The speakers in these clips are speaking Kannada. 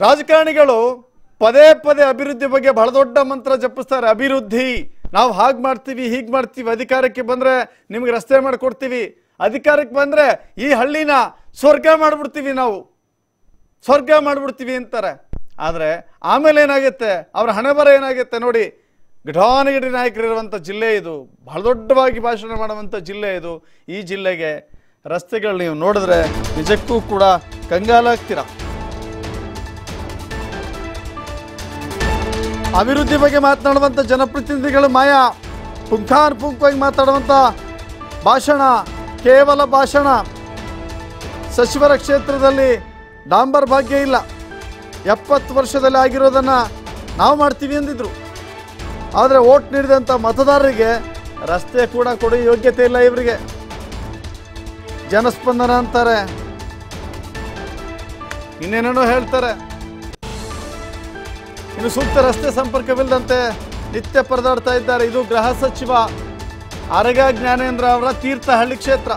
ರಾಜಕಾರಣಿಗಳು ಪದೇ ಪದೇ ಅಭಿವೃದ್ಧಿ ಬಗ್ಗೆ ಬಹಳ ದೊಡ್ಡ ಮಂತ್ರ ಜಪಿಸ್ತಾರೆ ಅಭಿವೃದ್ಧಿ ನಾವು ಹಾಗೆ ಮಾಡ್ತೀವಿ ಹೀಗೆ ಮಾಡ್ತೀವಿ ಅಧಿಕಾರಕ್ಕೆ ಬಂದರೆ ನಿಮ್ಗೆ ರಸ್ತೆ ಮಾಡಿಕೊಡ್ತೀವಿ ಅಧಿಕಾರಕ್ಕೆ ಬಂದರೆ ಈ ಹಳ್ಳಿನ ಸ್ವರ್ಗ ಮಾಡಿಬಿಡ್ತೀವಿ ನಾವು ಸ್ವರ್ಗ ಮಾಡಿಬಿಡ್ತೀವಿ ಅಂತಾರೆ ಆದರೆ ಆಮೇಲೆ ಏನಾಗುತ್ತೆ ಅವರ ಹಣೆ ಬರ ಏನಾಗುತ್ತೆ ನೋಡಿ ಘಟಾನುಘಟಿ ನಾಯಕರಿರುವಂಥ ಜಿಲ್ಲೆ ಇದು ಬಹಳ ದೊಡ್ಡವಾಗಿ ಭಾಷಣ ಮಾಡುವಂಥ ಜಿಲ್ಲೆ ಇದು ಈ ಜಿಲ್ಲೆಗೆ ರಸ್ತೆಗಳು ನೀವು ನೋಡಿದ್ರೆ ನಿಜಕ್ಕೂ ಕೂಡ ಕಂಗಾಲಾಗ್ತೀರಾ ಅಭಿವೃದ್ಧಿ ಬಗ್ಗೆ ಮಾತನಾಡುವಂಥ ಜನಪ್ರತಿನಿಧಿಗಳು ಮಾಯ ಪುಂಖಾನ್ ಪುಂಖವಾಗಿ ಮಾತಾಡುವಂಥ ಭಾಷಣ ಕೇವಲ ಭಾಷಣ ಸಚಿವರ ಕ್ಷೇತ್ರದಲ್ಲಿ ಡಾಂಬರ್ ಭಾಗ್ಯ ಇಲ್ಲ ಎಪ್ಪತ್ತು ವರ್ಷದಲ್ಲಿ ಆಗಿರೋದನ್ನು ನಾವು ಮಾಡ್ತೀವಿ ಅಂದಿದ್ರು ಆದರೆ ಓಟ್ ನೀಡಿದಂಥ ಮತದಾರರಿಗೆ ರಸ್ತೆ ಕೂಡ ಕೊಡೋ ಯೋಗ್ಯತೆ ಇಲ್ಲ ಇವರಿಗೆ ಜನಸ್ಪಂದನ ಅಂತಾರೆ ಇನ್ನೇನೇನೋ ಹೇಳ್ತಾರೆ ಇನ್ನು ಸೂಕ್ತ ರಸ್ತೆ ಸಂಪರ್ಕವಿಲ್ಲದಂತೆ ನಿತ್ಯ ಪರದಾಡ್ತಾ ಇದ್ದಾರೆ ಇದು ಗೃಹ ಸಚಿವ ಅರಗ ಜ್ಞಾನೇಂದ್ರ ಅವರ ತೀರ್ಥಹಳ್ಳಿ ಕ್ಷೇತ್ರ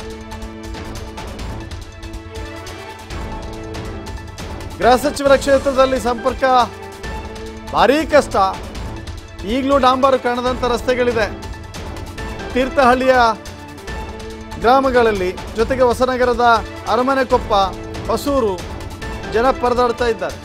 ಗೃಹ ಸಚಿವರ ಕ್ಷೇತ್ರದಲ್ಲಿ ಸಂಪರ್ಕ ಭಾರೀ ಕಷ್ಟ ಈಗಲೂ ಡಾಂಬರು ಕಾಣದಂಥ ರಸ್ತೆಗಳಿದೆ ತೀರ್ಥಹಳ್ಳಿಯ ಗ್ರಾಮಗಳಲ್ಲಿ ಜೊತೆಗೆ ಹೊಸನಗರದ ಅರಮನೆಕೊಪ್ಪ ಹೊಸೂರು ಜನ ಪರದಾಡ್ತಾ ಇದ್ದಾರೆ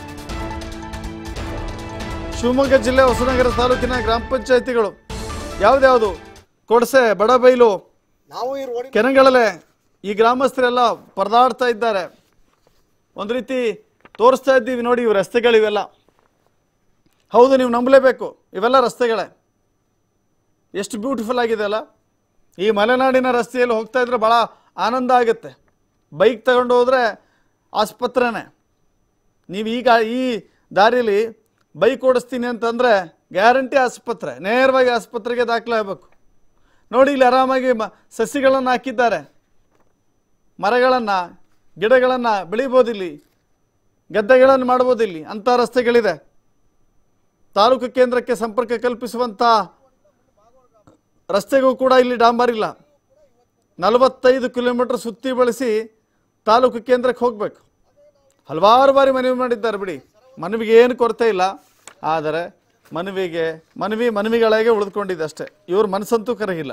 ಶಿವಮೊಗ್ಗ ಜಿಲ್ಲೆ ಹೊಸನಗರ ತಾಲೂಕಿನ ಗ್ರಾಮ ಪಂಚಾಯಿತಿಗಳು ಯಾವ್ದ್ಯಾವುದು ಕೊಡಸೆ ಬಡಬೈಲು ನಾವು ಈ ರೋಡಿನ ಕೆನಗಳಲೆ ಈ ಗ್ರಾಮಸ್ಥರೆಲ್ಲ ಪರದಾಡ್ತಾ ಇದ್ದಾರೆ ಒಂದು ರೀತಿ ತೋರಿಸ್ತಾ ಇದ್ದೀವಿ ನೋಡಿ ಇವು ರಸ್ತೆಗಳಿವೆಲ್ಲ ಹೌದು ನೀವು ನಂಬಲೇಬೇಕು ಇವೆಲ್ಲ ರಸ್ತೆಗಳೇ ಎಷ್ಟು ಬ್ಯೂಟಿಫುಲ್ ಆಗಿದೆ ಅಲ್ಲ ಈ ಮಲೆನಾಡಿನ ರಸ್ತೆಯಲ್ಲಿ ಹೋಗ್ತಾ ಇದ್ರೆ ಭಾಳ ಆನಂದ ಆಗುತ್ತೆ ಬೈಕ್ ತಗೊಂಡು ಹೋದರೆ ಆಸ್ಪತ್ರೆನೇ ನೀವು ಈಗ ಈ ದಾರಿಲಿ ಬೈಕ್ ಓಡಿಸ್ತೀನಿ ಅಂತಂದರೆ ಗ್ಯಾರಂಟಿ ಆಸ್ಪತ್ರೆ ನೇರವಾಗಿ ಆಸ್ಪತ್ರೆಗೆ ದಾಖಲಾಗಬೇಕು ನೋಡಿ ಇಲ್ಲಿ ಆರಾಮಾಗಿ ಮ ಸಸಿಗಳನ್ನು ಹಾಕಿದ್ದಾರೆ ಮರಗಳನ್ನು ಗಿಡಗಳನ್ನು ಬೆಳಿಬೋದು ಇಲ್ಲಿ ಗದ್ದೆಗಳನ್ನು ಮಾಡ್ಬೋದು ಇಲ್ಲಿ ಅಂಥ ರಸ್ತೆಗಳಿದೆ ತಾಲೂಕು ಕೇಂದ್ರಕ್ಕೆ ಸಂಪರ್ಕ ಕಲ್ಪಿಸುವಂಥ ರಸ್ತೆಗೂ ಕೂಡ ಇಲ್ಲಿ ಡಾಂಬರ್ ಇಲ್ಲ ನಲವತ್ತೈದು ಕಿಲೋಮೀಟರ್ ಸುತ್ತಿ ಬಳಸಿ ತಾಲೂಕು ಕೇಂದ್ರಕ್ಕೆ ಹೋಗಬೇಕು ಹಲವಾರು ಬಾರಿ ಮನವಿ ಮಾಡಿದ್ದಾರೆ ಬಿಡಿ ಮನವಿಗೆ ಏನು ಕೊರತೆ ಇಲ್ಲ ಆದರೆ ಮನವಿಗೆ ಮನವಿ ಮನವಿಗಳಾಗೆ ಉಳಿದುಕೊಂಡಿದೆ ಅಷ್ಟೇ ಇವ್ರ ಮನಸ್ಸಂತೂ ಕರಗಿಲ್ಲ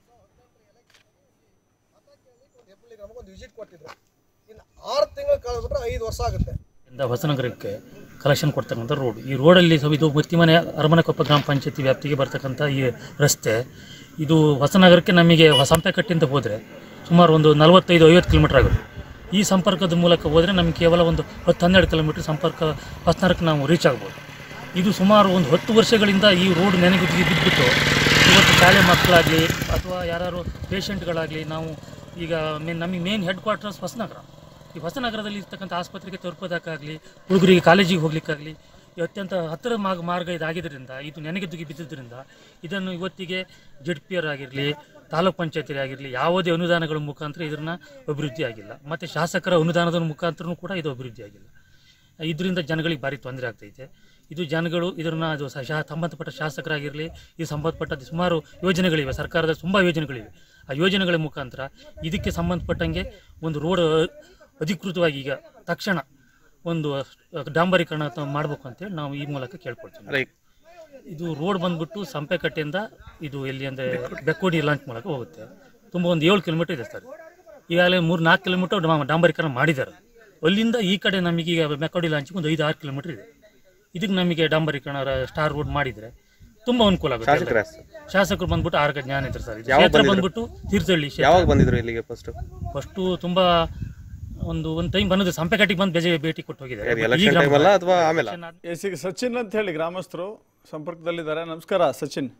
ಹೆಬ್ಬಳ್ಳಿ ಗ್ರಾಮಕ್ಕೆ ಒಂದು ವಿಸಿಟ್ ಕೊಟ್ಟಿದ್ರು ಇನ್ನು ಆರು ತಿಂಗಳು ಕಳೆದ್ಬಿಟ್ರೆ ಐದು ವರ್ಷ ಆಗುತ್ತೆ ಇಂದ ಹೊಸನಗರಕ್ಕೆ ಕಲೆಕ್ಷನ್ ಕೊಡ್ತಕ್ಕಂಥ ರೋಡ್ ಈ ರೋಡಲ್ಲಿ ಸ್ವಲ್ಪ ಇದು ಮುತ್ತಿಮನೆ ಅರಮನೆಕೊಪ್ಪ ಗ್ರಾಮ ಪಂಚಾಯತಿ ವ್ಯಾಪ್ತಿಗೆ ಬರ್ತಕ್ಕಂಥ ಈ ರಸ್ತೆ ಇದು ಹೊಸನಗರಕ್ಕೆ ನಮಗೆ ಸಂಪೆಕಟ್ಟಿಂದ ಹೋದರೆ ಸುಮಾರು ಒಂದು ನಲವತ್ತೈದು ಐವತ್ತು ಕಿಲೋಮೀಟರ್ ಆಗುತ್ತೆ ಈ ಸಂಪರ್ಕದ ಮೂಲಕ ಹೋದರೆ ನಮಗೆ ಕೇವಲ ಒಂದು ಹತ್ತು ಹನ್ನೆರಡು ಕಿಲೋಮೀಟರ್ ಸಂಪರ್ಕ ಹೊಸನಗರಕ್ಕೆ ನಾವು ರೀಚ್ ಆಗ್ಬೋದು ಇದು ಸುಮಾರು ಒಂದು ಹತ್ತು ವರ್ಷಗಳಿಂದ ಈ ರೋಡ್ ನೆನೆಗೆ ಬಿದ್ದುಬಿಟ್ಟು ಇವತ್ತು ಶಾಲೆ ಮಕ್ಕಳಾಗಲಿ ಅಥವಾ ಯಾರು ಪೇಷಂಟ್ಗಳಾಗಲಿ ನಾವು ಈಗ ಮೇನ್ ನಮಗೆ ಮೇನ್ ಹೆಡ್ ಕ್ವಾರ್ಟರ್ಸ್ ಹೊಸನಗರ ಈ ಹೊಸನಗರದಲ್ಲಿ ಇರ್ತಕ್ಕಂಥ ಆಸ್ಪತ್ರೆಗೆ ತಲುಪೋದಕ್ಕಾಗಲಿ ಹುಡುಗರಿಗೆ ಕಾಲೇಜಿಗೆ ಹೋಗ್ಲಿಕ್ಕಾಗಲಿ ಈ ಅತ್ಯಂತ ಹತ್ತಿರ ಮಾರ್ಗ ಮಾರ್ಗ ಇದಾಗಿದ್ದರಿಂದ ಇದು ನೆನೆಗೆದ್ದುಗೆ ಬಿದ್ದಿದ್ದರಿಂದ ಇದನ್ನು ಇವತ್ತಿಗೆ ಜೆಡ್ ಪಿ ಆರ್ ಆಗಿರಲಿ ತಾಲೂಕ್ ಪಂಚಾಯತಿ ಆಗಿರಲಿ ಯಾವುದೇ ಅನುದಾನಗಳ ಮುಖಾಂತರ ಇದನ್ನ ಅಭಿವೃದ್ಧಿ ಆಗಿಲ್ಲ ಮತ್ತು ಶಾಸಕರ ಅನುದಾನದ ಮುಖಾಂತರನೂ ಕೂಡ ಇದು ಅಭಿವೃದ್ಧಿ ಆಗಿಲ್ಲ ಇದರಿಂದ ಜನಗಳಿಗೆ ಭಾರಿ ತೊಂದರೆ ಆಗ್ತೈತೆ ಇದು ಜನಗಳು ಇದನ್ನ ಅದು ಸ- ಶಾ ಸಂಬಂಧಪಟ್ಟ ಶಾಸಕರಾಗಿರಲಿ ಈ ಸಂಬಂಧಪಟ್ಟ ಸುಮಾರು ಯೋಜನೆಗಳಿವೆ ಸರ್ಕಾರದ ತುಂಬ ಯೋಜನೆಗಳಿವೆ ಆ ಯೋಜನೆಗಳ ಮುಖಾಂತರ ಇದಕ್ಕೆ ಸಂಬಂಧಪಟ್ಟಂಗೆ ಒಂದು ರೋಡ್ ಅಧಿಕೃತವಾಗಿ ಈಗ ತಕ್ಷಣ ಒಂದು ಡಾಂಬರೀಕರಣ ತ- ಮಾಡ್ಬೇಕು ಅಂತೇಳಿ ನಾವು ಈ ಮೂಲಕ ಕೇಳ್ಕೊಳ್ತೀವಿ ಇದು ರೋಡ್ ಬಂದ್ಬಿಟ್ಟು ಸಂಪೆಕಟ್ಟೆಯಿಂದ ಇದು ಎಲ್ಲಿ ಅಂದರೆ ಬೆಕ್ಕೋಡಿ ಲಾಂಚ್ ಮೂಲಕ ಹೋಗುತ್ತೆ ತುಂಬ ಒಂದು ಏಳು ಕಿಲೋಮೀಟರ್ ಇದೆ ಸರ್ ಈಗಾಗಲೇ ಮೂರು ನಾಲ್ಕು ಕಿಲೋಮೀಟರ್ ಡಾ- ಡಾಂಬರೀಕರಣ ಮಾಡಿದ್ದಾರೆ ಅಲ್ಲಿಂದ ಈ ಕಡೆ ನಮಗೆ ಈಗ ಮೆಕ್ಕೋಡಿ ಲಾಂಚಿಗೆ ಒಂದು ಐದು ಆರು ಕಿಲೋಮೀಟರ್ ಇದೆ ಇದಕ್ಕೆ ನಮಗೆ ಡಾಂಬರೀಕರಣ ರ- ಸ್ಟಾರ್ ರೋಡ್ ಮಾಡಿದರೆ ತುಂಬ ಅನುಕೂಲ ಆಗುತ್ತೆ ಎಲ್ಲ. ಶಾಸಕರು ಬಂದ್ಬಿಟ್ಟು ಆರ್ಗ ಜ್ಞಾನ ಇದ್ರು ಸರ್ ಇದು ಕ್ಷೇತ್ರ ಬಂದ್ಬಿಟ್ಟು ತೀರ್ಥಹಳ್ಳಿ ಯಾವಾಗ ಬಂದಿದ್ರು ಇಲ್ಲಿಗೆ ಫಸ್ಟ್ ಫಸ್ಟು ತುಂಬ ಒಂದು ಒಂದು ಟೈಮ್ ಬಂದಿದ್ದು ಸಂಪೆಕಟ್ಟಿಗೆ ಬಂದು ಬೇಜೆ ಭೇಟಿ ಕೊಟ್ಟು ಹೋಗಿದ್ದಾರೆ ಈ ಎಲೆಕ್ಷನ್ ಗ್ರಾಮ- ಟೈಮ್ ಅಲ್ಲ ಅಥವಾ ಆಮೇಲೆ election ಆದ್- ಎಸ್ ಈಗ ಸಚಿನ್ ಅಂತ ಹೇಳಿ ಗ್ರಾಮಸ್ಥರು ಸಂಪರ್ಕದಲ್ಲಿದ್ದಾರೆ ನಮಸ್ಕಾರ ಸಚಿನ್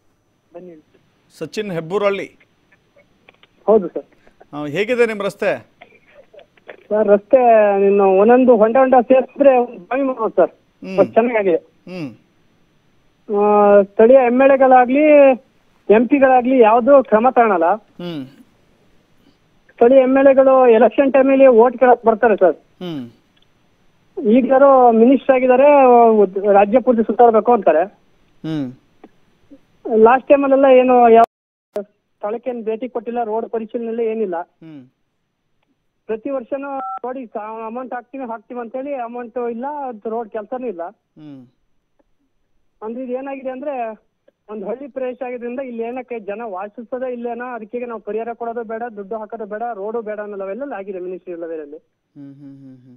ಸಚಿನ್ ಹೆಬ್ಬೂರಳ್ಳಿ ಹೌದು ಸರ್ ಆ, ಹೇಗಿದೆ ನಿಮ್ಮ ರಸ್ತೆ ಸರ್ ರಸ್ತೆ ಇನ್ನು ಒಂದೊಂದು ಹೊಂಡ ಹೊಂಡ ಸೇರಿಸಿದ್ರೆ ಒಂದು ಬಾವಿ ಮಾಡ್ಬೋದು ಸರ್ ಹ್ಮ್. ಅಷ್ಟ್ ಚೆನ್ನಾಗಿದೆ ಹ್ಞೂ ಆ, ಸ್ಥಳೀಯ ಎಮ್ ಎಲ್ ಎಗಳಾಗ್ಲಿ ಎಂ ಪಿಗಳಾಗ್ಲಿ ಯಾವುದೂ ಕ್ರಮ ತಗೊಳಲ್ಲ ಹ್ಞೂ ಸ್ಥಳೀಯ ಎಮ್ ಎಲ್ ಎಗಳು ಎಲೆಕ್ಷನ್ ಟೈಮಲ್ಲಿ ಓಟ್ ಕೇಳಕ್ ಬರ್ತಾರೆ ಸರ್ ಹ್ಞೂ ಈಗ ಯಾರೋ ಮಿನಿಸ್ಟರ್ ಆಗಿದ್ದಾರೆ ಉದ್- ರಾಜ್ಯ ಪೂರ್ತಿ ಸುತ್ತಾಡ್ಬೇಕು ಅಂತಾರೆ ಹ್ಞೂ ಲಾಸ್ಟ್ ಟೈಮಲ್ಲೆಲ್ಲ ಏನು ಯಾವ ಸ್ಥಳಕ್ಕೆ ಏನು ಭೇಟಿ ಕೊಟ್ಟಿಲ್ಲ ರೋಡ್ ಪರಿಶೀಲನೆ ಏನಿಲ್ಲ ಹ್ಞೂ ಪ್ರತಿ ವರ್ಷನೂ ನೋಡಿ ಅಮೌಂಟ್ ಹಾಕ್ತೀವಿ ಹಾಕ್ತೀವಿ ಅಂತೇಳಿ ಅಮೌಂಟ್ ಇಲ್ಲ ರೋಡ್ ಕೆಲಸನೂ ಇಲ್ಲ ಹ್ಮ್ ಅಂದ್ರೆ ಇದು ಏನಾಗಿದೆ ಅಂದ್ರೆ ಒಂದು ಹಳ್ಳಿ ಪ್ರದೇಶ ಆಗಿದ್ರಿಂದ ಇಲ್ಲಿ ಏನಕ್ಕೆ ಜನ ವಾಸಿಸೋದೇ ಇಲ್ಲೇನೋ ಅದಕ್ಕೆ ನಾವು ಪರಿಹಾರ ಕೊಡೋದು ಬೇಡ ದುಡ್ಡು ಹಾಕೋದು ಬೇಡ ರೋಡು ಬೇಡ ಅನ್ನೋ ಲೆವೆಲ್ ಆಗಿದೆ ಮಿನಿಸ್ಟ್ರಿ ಲೆವೆಲಲ್ಲಿ ಹ್ಮ್ ಹ್ಮ್ ಹ್ಮ್ ಹ್ಮ್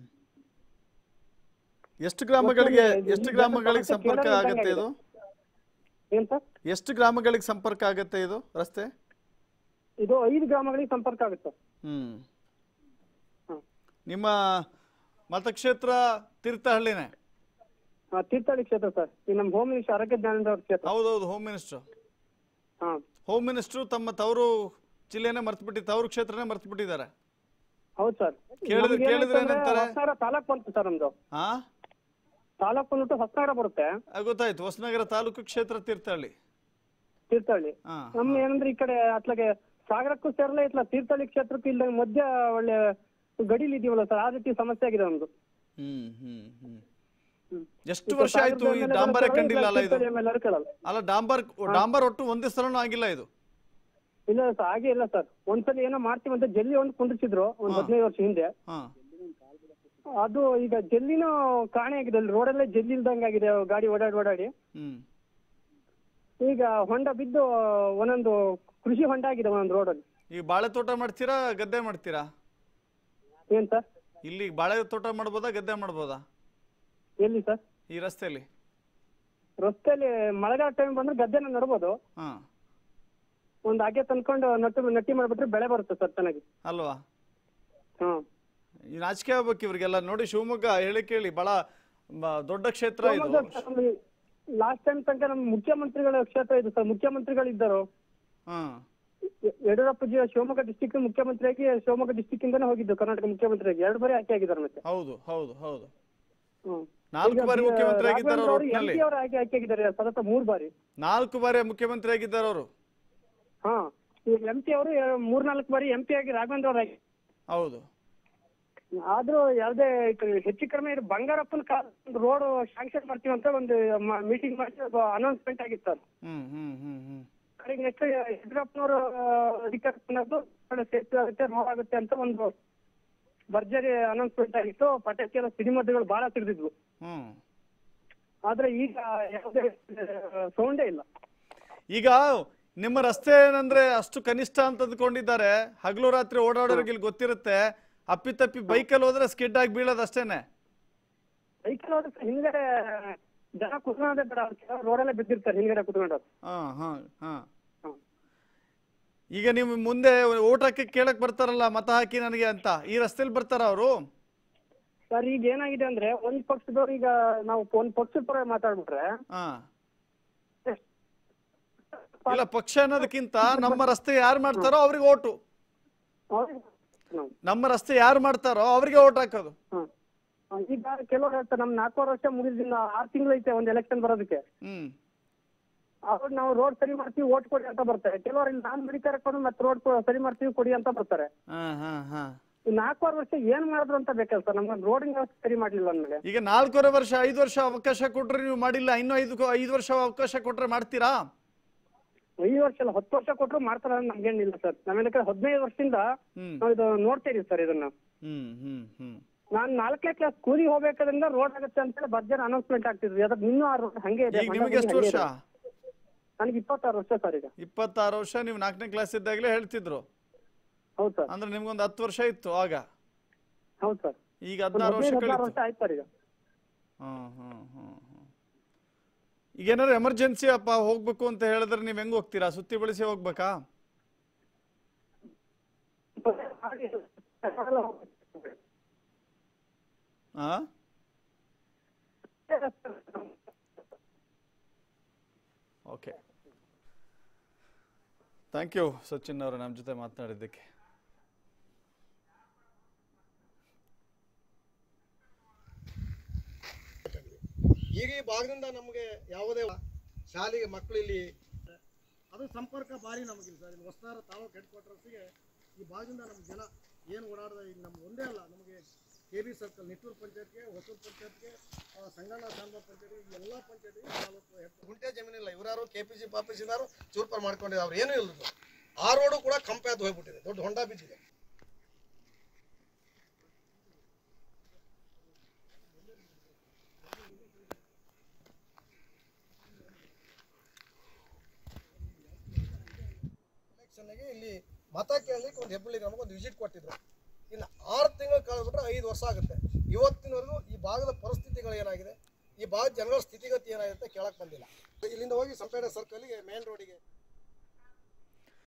ಎಷ್ಟು ಗ್ರಾಮಗಳಿಗೆ ಎಷ್ಟು ಗ್ರಾಮಗಳಿಗೆ ಸಂಪರ್ಕ ಆಗುತ್ತೆ ಇದು ಏನ್ ಸರ್ ಎಷ್ಟು ಗ್ರಾಮಗಳಿಗೆ ಸಂಪರ್ಕ ಆಗುತ್ತೆ ಇದು ರಸ್ತೆ ಇದು ಐದು ಗ್ರಾಮಗಳಿಗೆ ಸಂಪರ್ಕ ಆಗುತ್ತೆ ಹ್ಮ್ ಹ್ಮ್. ನಿಮ್ಮ ಮತಕ್ಷೇತ್ರ ತೀರ್ಥಹಳ್ಳಿನೇ ಆ, ತೀರ್ಥಹಳ್ಳಿ ಕ್ಷೇತ್ರ ಸರ್ ಈ ನಮ್ಮ ಹೋಮ್ ಮಿನಿಸ್ಟರ್ ಆರೋಗ್ಯ ಜ್ಞಾನದ ಅವ್ರ ಕ್ಷೇತ್ರ ಹೌದೌದು ಹೋಮ್ ಮಿನಿಸ್ಟರ್ ಹಾ ಹೋಮ್ ಮಿನಿಸ್ಟ್ರು ತಮ್ಮ ತವರು ಜಿಲ್ಲೆನೇ ಮರ್ತು ಬಿಟ್ಟು ತವರು ಕ್ಷೇತ್ರನೇ ಮರ್ತು ಬಿಟ್ಟಿದ್ದಾರೆ ಹೌದು ಸರ್ ಕೇಳಿದ್ರೆ- ಕೇಳಿದ್ರೆ ಏನಂತಾರೆ? ಹೊಸನಗರ ತಾಲೂಕ್ ಬಂತು ಸರ್ ನಮ್ದು ಹಾ ತಾಲೂಕ್ ಬಂದ್ಬಿಟ್ಟು ಹೊಸನಗರ ಬರುತ್ತೆ ಆ, ಗೊತ್ತಾಯ್ತು ಹೊಸನಗರ ತಾಲೂಕು ಕ್ಷೇತ್ರ ತೀರ್ಥಹಳ್ಳಿ ತೀರ್ಥಹಳ್ಳಿ ಹಾ ನಮ್ಮ ಏನಂದ್ರೆ ಈ ಕಡೆ ಅತ್ಲಾಗೆ ಸಾಗರಕ್ಕೂ ಸೇರಲ್ಲ ಇತ್ಲ ತೀರ್ಥಹಳ್ಳಿ ಕ್ಷೇತ್ರಕ್ಕೂ ಇಲ್ಲ ಮಧ್ಯ ಒಳ್ಳೆ ಗಡಿಲಿ ಇದೀವಲ್ಲ ಸರ್ ಆ ರೀತಿ ಸಮಸ್ಯೆ ಆಗಿದೆ ಒಂದು ಹ್ಮ್ ಹ್ಮ್ ಹ್ಮ್ ಎಷ್ಟು ವರ್ಷ ಆಯ್ತು ಈ ಡಾಂಬರೇ ಕಂಡಿಲ್ಲ ಅಲ್ಲ ಇದು ಕೇಳಲ್ಲ ಅಲ್ಲ ಡಾಂಬರ್ ಡಾಂಬರ್ ಒಟ್ಟು ಒಂದೇ ಸಲನೂ ಆಗಿಲ್ಲ ಇದು ಇಲ್ಲ ಸರ್ ಹಾಗೆ ಇಲ್ಲ ಸರ್ ಒಂದ್ಸಲ ಏನೋ ಮಾಡ್ತೀವಿ ಅಂತ ಜಲ್ಲಿ ಒಂದು ಕುಂಡಿಸಿದ್ರು ಒಂದ್ ಹದಿನೈದು ವರ್ಷ ಹಿಂದೆ ಹಾ ಅದು ಈಗ ಜಲ್ಲಿನೂ ಕಾಣೆ ಆಗಿದೆ ಅಲ್ಲಿ ರೋಡಲ್ಲೇ ಜಲ್ಲಿ ಇಲ್ದಂಗೆ ಆಗಿದೆ ಗಾಡಿ ಓಡಾಡಿ ಓಡಾಡಿ ಹ್ಮ್ ಈಗ ಹೊಂಡ ಬಿದ್ದು ಒಂದೊಂದು ಕೃಷಿ ಹೊಂಡ ಆಗಿದೆ ಒಂದೊಂದು ರೋಡಲ್ಲಿ ಈಗ ಬಾಳೆ ತೋಟ ಮಾಡ್ತೀರಾ ಗದ್ದೆ ಮಾಡ್ತೀರಾ ಏನ್ ಸರ್ ಇಲ್ಲಿ ಬಾಳೆ ತೋಟ ಮಾಡ್ಬೋದಾ ಗದ್ದೆ ಮಾಡ್ಬೋದಾ ಎಲ್ಲಿ ಸರ್ ಈ ರಸ್ತೆಯಲ್ಲಿ ರಸ್ತೆಯಲ್ಲಿ ಮಳೆಗಾಲ ಟೈಮ್ ಬಂದ್ರೆ ಗದ್ದೆನ ನಡ್ಬೋದು ಹಾ ಒಂದ್ ಹಾಗೆ ತಂದ್ಕೊಂಡು ನಟ್ಟು ನಟ್ಟಿ ಮಾಡ್ಬಿಟ್ರೆ ಬೆಳೆ ಬರುತ್ತೆ ಸರ್ ಚೆನ್ನಾಗಿ ಅಲ್ವಾ ಹ್ಮ್ ಈ ನಾಚಿಕೆ ಆಗ್ಬೇಕು ಇವ್ರಿಗೆಲ್ಲ ನೋಡಿ ಶಿವಮೊಗ್ಗ ಹೇಳಿ ಕೇಳಿ ಬಹಳ ಮ- ದೊಡ್ಡ ಕ್ಷೇತ್ರ ಇದು ಲಾಸ್ಟ್ ಟೈಮ್ ತನಕ ನಮ್ಮ ಮುಖ್ಯಮಂತ್ರಿಗಳ ಕ್ಷೇತ್ರ ಇದು ಸರ್ ಮುಖ್ಯಮಂತ್ರಿಗಳು ಇದ್ದರು ಹಾ ಯ- ಯಡಿಯೂರಪ್ಪ ಜಿ ಶಿವಮೊಗ್ಗ ಡಿಸ್ಟಿಕ್ ಮುಖ್ಯಮಂತ್ರಿಯಾಗಿ ಶಿವಮೊಗ್ಗ ಡಿಸ್ಟಿಕ್ ಇಂದಾನೆ ಹೋಗಿದ್ದು ಕರ್ನಾಟಕ ಮುಖ್ಯಮಂತ್ರಿಯಾಗಿ ಎರಡು ಬಾರಿ ಆಯ್ಕೆ ಆಗಿದ್ದಾರೆ ಮತ್ತೆ ಹೌದು ಹೌದು ಹೌದು ಹ್ಮ್. ನಾಲ್ಕು ಈಗ ಬಾರಿ ಬಿ- ಮುಖ್ಯಮಂತ್ರಿ ಆಗಿದ್ದಾರೆ ರಾಘವೇಂದ್ರ ಅವ್ರು ಅವರು ಒಟ್ಟಿನಲ್ಲಿ MP ಅವರು ಆಯ್ಕೆ ಆಯ್ಕೆ ಆಗಿದ್ದಾರೆ ಸತತ ಮೂರ್ ಬಾರಿ ನಾಲ್ಕು ಬಾರಿ ಮುಖ್ಯಮಂತ್ರಿ ಆಗಿದ್ದಾರೆ ಅವರು ಹಾ ಈಗ ಎಂ ಪಿ ಅವರು ಮೂರ್ನಾಲ್ಕು ಬಾರಿ ಎಂ ಪಿ ಆಗಿ ರಾಘವೇಂದ್ರ ಅವರು ಆಗಿ ಹೌದು ಆದ್ರೂ ಯಾವ್ದೇ ಹೆಚ್ಚು ಕಡಿಮೆ ಇದು ಬಂಗಾರಪ್ಪನ ಕಾಲ ರೋಡ್ ಶಾಂಕ್ಷನ್ ಮಾಡ್ತೀವಿ ಅಂತ ಒಂದು ಮೀಟಿಂಗ್ ಮಾಡಿ ಅನೌನ್ಸ್ಮೆಂಟ್ ಆಗಿತ್ತು ಅದು ಹ್ಮ್ ಹ್ಮ್ ಹ್ಮ್ ಹ್ಮ್ ಕಡೆಗೆ ನೆಕ್ಸ್ಟ್ ಯಡಿಯೂರಪ್ಪನವರು ಅಧಿಕಾರ ಬಂದದ್ದು ಕಡೆ ಸೇತುವೆ ಆಗುತ್ತೆ ರೋಡ್ ಆಗುತ್ತೆ ಅಂತ ಒಂದು ಭರ್ಜರಿ ಅನೌನ್ಸ್ಮೆಂಟ್ ಆಗಿತ್ತು ಪಟಾಕಿ ಎಲ್ಲ ಸಿಡಿಮದ್ದುಗಳು ಬಹಳ ಸಿಡಿದಿದ್ವು ಹ್ಮ್ ಆದ್ರೆ ಈಗ ಯಾವುದೇ ಸೌಂಡೇ ಇಲ್ಲ ಈಗ ನಿಮ್ಮ ರಸ್ತೆ ಏನಂದ್ರೆ ಅಷ್ಟು ಕನಿಷ್ಠ ಅಂತ ಅಂದ್ಕೊಂಡಿದ್ದಾರೆ ಹಗಲು ರಾತ್ರಿ ಓಡಾಡೋರಿಗೆ ಇಲ್ಲಿ ಗೊತ್ತಿರುತ್ತೆ ಅಪ್ಪಿತಪ್ಪಿ ಬೈಕಲ್ಲಿ ಹೋದ್ರೆ ಸ್ಕಿಡ್ ಆಗಿ ಬೀಳೋದು ಅಷ್ಟೇನೆ ಸೈಕಲ್ ಹೋದ್ರೆ ಹಿಂದ್ಗಡೆ ಜನ ಕುತ್ಕೊಳ್ಳೋದೇ ಬೇಡ ರೋಡಲ್ಲೇ ಬಿದ್ದಿರ್ತಾರೆ ಹಿಂದ್ಗಡೆ ಕುತ್ಕೊಂಡವ್ರು ಹಾ ಹಾ ಹಾ ಹ್ಮ್. ಈಗ ನೀವು ಮುಂದೆ ಓಟ್ ಹಾಕಿ ಕೇಳಕ್ ಬರ್ತಾರಲ್ಲ ಮತ ಹಾಕಿ ನನಗೆ ಅಂತ ಈ ರಸ್ತೆಲಿ ಬರ್ತಾರ ಅವರು ಸರ್ ಈಗ ಏನಾಗಿದೆ ಅಂದ್ರೆ ಒಂದ್ ಪಕ್ಷದವ್ರು ಈಗ ನಾವು ಒಂದ್ ಪಕ್ಷದ ಪರ ಮಾತಾಡ್ಬಿಟ್ರೆ ಹಾ ಇಲ್ಲ ಪಕ್ಷ ಅನ್ನೋದಕ್ಕಿಂತ ನಮ್ಮ ರಸ್ತೆ ಯಾರು ಮಾಡ್ತಾರೋ ಅವ್ರಿಗೆ ಓಟು ಅವ್ರಿಗೆ ನಾವು ನಮ್ಮ ರಸ್ತೆ ಯಾರು ಮಾಡ್ತಾರೋ ಅವ್ರಿಗೆ ಓಟ್ ಹಾಕೋದು ಹ್ಮ್. ಈಗ ಕೆಲವರು ಹೇಳ್ತಾರೆ ನಮ್ ನಾಲ್ಕೂವರೆ ವರ್ಷ ಮುಗಿದಿನ ಆರು ತಿಂಗಳು ಐತೆ ಒಂದ್ ಎಲೆಕ್ಷನ್ ಬರೋದಕ್ಕೆ ಹ್ಮ್ ಅವ್ರು ನಾವು ರೋಡ್ ಸರಿ ಮಾಡ್ತೀವಿ ಓಟ್ ಕೊಡಿ ಅಂತ ಬರ್ತಾರೆ ಕೆಲವರು ಇಲ್ಲಿ ನಾನ್ ಅಧಿಕಾರಕ್ಕೆ ಬಂದು ಮತ್ತೆ ರೋಡ್ ಸರಿ ಮಾಡ್ತೀವಿ ಕೊಡಿ ಅಂತ ಬರ್ತಾರೆ ಹಾ ಹಾ ಹಾ ಈ ನಾಲ್ಕೂವರೆ ವರ್ಷ ಏನ್ ಮಾಡಿದ್ರು ಅಂತ ಬೇಕಲ್ಲ ಸರ್ ನಮ್ಗೆ ರೋಡಿನ ವ್ಯವಸ್ಥೆ ಸರಿ ಮಾಡ್ಲಿಲ್ಲ ಅಂದ್ಮೇಲೆ ಈಗ ನಾಲ್ಕೂವರೆ ವರ್ಷ ಐದು ವರ್ಷ ಅವಕಾಶ ಕೊಟ್ರೆ ನೀವು ಮಾಡಿಲ್ಲ ಇನ್ನೂ ಐದು ಐದು ವರ್ಷ ಅವಕಾಶ ಕೊಟ್ರೆ ಮಾಡ್ತೀರಾ ಐದು ವರ್ಷ ಅಲ್ಲ ಹತ್ತು ವರ್ಷ ಕೊಟ್ಟರು ಮಾಡ್ತಾರ ನಮ್ಗೇನಿಲ್ಲ ಸರ್ ನಮ್ಗೆ ಹದಿನೈದು ವರ್ಷದಿಂದ ಹ್ಮ್ ನಾವು ಇದು ನೋಡ್ತಾ ಇದೀವಿ ಸರ್ ಇದನ್ನ ಹ್ಮ್ ಹ್ಮ್ ಹ್ಮ್ ನಾನ್ ನಾಲ್ಕನೇ ಕ್ಲಾಸ್ ಸ್ಕೂಲಿಗೆ ಹೋಗ್ಬೇಕಾದ್ರಿಂದ ರೋಡ್ ಆಗುತ್ತೆ ಅಂತ ಭರ್ಜರಿ ಅನೌನ್ಸ್ಮೆಂಟ್ ಆಗ್ತಿದ್ವಿ ಅದಕ್ಕೆ ಇನ್ನೂ ಆ ರೋಡ್ ಹಂಗೆ ಇದೆ ಈಗ ನಿಮಗೆ ಎಷ್ಟು ವರ್ಷ ನನಗೆ ಇಪ್ಪತ್ತಾರು ವರ್ಷ ಸರ್ ಈಗ ಇಪ್ಪತ್ತಾರು ವರ್ಷ ನೀವು ನಾಲ್ಕನೇ ಕ್ಲಾಸ್ ಇದ್ದಾಗಲೇ ಹೇಳ್ತಿದ್ರು ಹೌದು ಸರ್ ಅಂದ್ರೆ ನಿಮ್ಗೊಂದು ಹತ್ತು ವರ್ಷ ಇತ್ತು ಆಗ ಹೌದು ಸರ್ ಈಗ ಒಂದು ಹದಿನಾರು ವರ್ಷ ಹದಿನೈದು ಹದಿನಾರು ಕಳೀತು ವರ್ಷ ಆಯ್ತು ಸರ್ ಈಗ ಹ್ಮ್ ಹ್ಮ್ ಹ್ಮ್ ಹ್ಮ್ ಈಗ ಏನಾದ್ರು ಎಮರ್ಜೆನ್ಸಿ ಅಪ್ಪ ಹೋಗ್ಬೇಕು ಅಂತ ಹೇಳಿದ್ರೆ ನೀವ್ ಹೆಂಗ್ ಹೋಗ್ತೀರಾ ಸುತ್ತಿ ಬಳಸಿ ಹೋಗ್ಬೇಕಾ ಆ ಓಕೆ ಥ್ಯಾಂಕ್ ಯು ಸಚಿನ್ ಅವರು ನಮ್ಮ ಜೊತೆ ಮಾತನಾಡಿದ್ದಕ್ಕೆ ಈಗ ಈ ಭಾಗದಿಂದ ನಮಗೆ ಯಾವುದೇ ಶಾಲೆಗೆ ಮಕ್ಕಳು ಇಲ್ಲಿ ಅದು ಸಂಪರ್ಕ ಭಾರಿ ನಮಗಿಲ್ಲ ಸರ್ ಇಲ್ಲಿ ಹೊಸದಾರ ತಾಲೂಕು ಹೆಡ್ ಕ್ವಾರ್ಟರ್ಸ್ಗೆ ಈ ಭಾಗದಿಂದ ನಮ್ಮ ಜನ ಏನು ಓಡಾಡದ ಈಗ ನಮ್ಮ ಒಂದೇ ಅಲ್ಲ ನಮಗೆ ಕೆ ಬಿ ಸರ್ಕಲ್ ನಿಟ್ಟೂರು ಪಂಚಾಯತ್ಗೆ ಹೊಸೂರು ಪಂಚಾಯತ್ಗೆ ಆ, ಸಂಗಣ್ಣ ಸಾಂಬಾ ಪಂಚಾಯತ್ಗೆ ಎಲ್ಲ ಪಂಚಾಯತ್ಗೆ ತಾಲೂಕು ಹೆಡ್ ಗುಂಟೆ ಜಮೀನಿಲ್ಲ ಇವರಾರು ಕೆ ಪಿ ಸಿ ಪಾಪಿಸಿದಾರು ಚೂರ್ಪರ್ ಮಾಡ್ಕೊಂಡಿದ್ದಾರೆ ಅವ್ರು ಏನೂ ಇಲ್ಲ ಆ ರೋಡು ಕೂಡ ಕಂಪೆ ಅದು ಹೋಗ್ಬಿಟ್ಟಿದೆ ದೊಡ್ಡ ಹೊಂಡ ಬಿದ್ದಿದೆ ಎಲೆಕ್ಷನ್ಗೆ ಇಲ್ಲಿ ಮತ ಕೇಳಲಿಕ್ಕೆ ಒಂದು ಹೆಬ್ಬಳ್ಳಿ ಗ್ರಾಮಕ್ಕೆ ಒಂದು ವಿಸಿಟ್ ಕೊಟ್ಟಿದ್ರು ಇನ್ನು ಆರು ತಿಂಗಳು ಕಳೆದ್ಬಿಟ್ರೆ ಐದು ವರ್ಷ ಆಗುತ್ತೆ ಇವತ್ತಿನವರೆಗೂ ಈ ಭಾಗದ ಪರಿಸ್ಥಿತಿಗಳು ಏನಾಗಿದೆ ಈ ಭಾಗದ ಜನಗಳ ಸ್ಥಿತಿಗತಿ ಏನಾಗಿದೆ ಅಂತ ಕೇಳಕ್ ಬಂದಿಲ್ಲ ಇಲ್ಲಿಂದ ಹೋಗಿ ಸಂಪೇಡ ಸರ್ಕಲ್ಗೆ ಮೇನ್ ರೋಡಿಗೆ